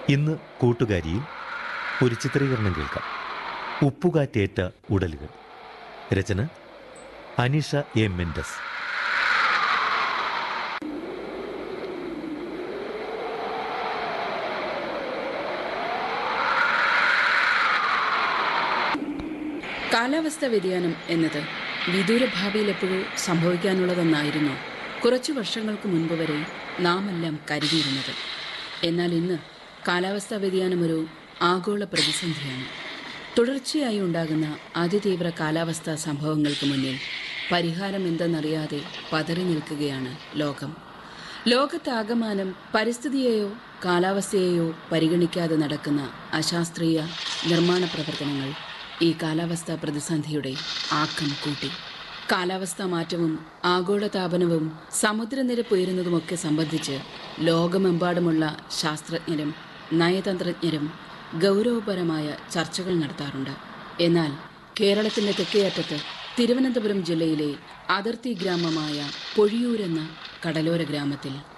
ഇന്ന് കൂട്ടുകാരിയിൽ ഒരു ചിത്രീകരണം കേൾക്കാം ഉപ്പുകാറ്റേറ്റ ഉടലുകൾ രചന അനിഷ എ മെൻഡസ് കാലാവസ്ഥാ വ്യതിയാനം എന്നത് വിദൂര ഭാവിയിൽ എപ്പോഴോ സംഭവിക്കാനുള്ളതെന്നായിരുന്നു കുറച്ചു വർഷങ്ങൾക്ക് മുൻപ് വരെ നാം എല്ലാം കരുതിയിരുന്നത് എന്നാൽ ഇന്ന് കാലാവസ്ഥാ വ്യതിയാനം ഒരു ആഗോള പ്രതിസന്ധിയാണ് തുടർച്ചയായി ഉണ്ടാകുന്ന അതിതീവ്ര കാലാവസ്ഥാ സംഭവങ്ങൾക്ക് മുന്നിൽ പരിഹാരം എന്തെന്നറിയാതെ പതറി നിൽക്കുകയാണ് ലോകം ലോകത്താകമാനം പരിസ്ഥിതിയെയോ കാലാവസ്ഥയെയോ പരിഗണിക്കാതെ നടക്കുന്ന അശാസ്ത്രീയ നിർമ്മാണ പ്രവർത്തനങ്ങൾ ഈ കാലാവസ്ഥാ പ്രതിസന്ധിയുടെ ആക്കം കൂട്ടി കാലാവസ്ഥാ മാറ്റവും ആഗോളതാപനവും സമുദ്രനിരപ്പ് ഉയരുന്നതുമൊക്കെ സംബന്ധിച്ച് ലോകമെമ്പാടുമുള്ള ശാസ്ത്രജ്ഞരും നയതന്ത്രജ്ഞരും ഗൗരവപരമായ ചർച്ചകൾ നടത്താറുണ്ട് എന്നാൽ കേരളത്തിന്റെ തെക്കേയറ്റത്ത് തിരുവനന്തപുരം ജില്ലയിലെ അതിർത്തി ഗ്രാമമായ പൊഴിയൂരെന്ന കടലോര ഗ്രാമത്തിൽ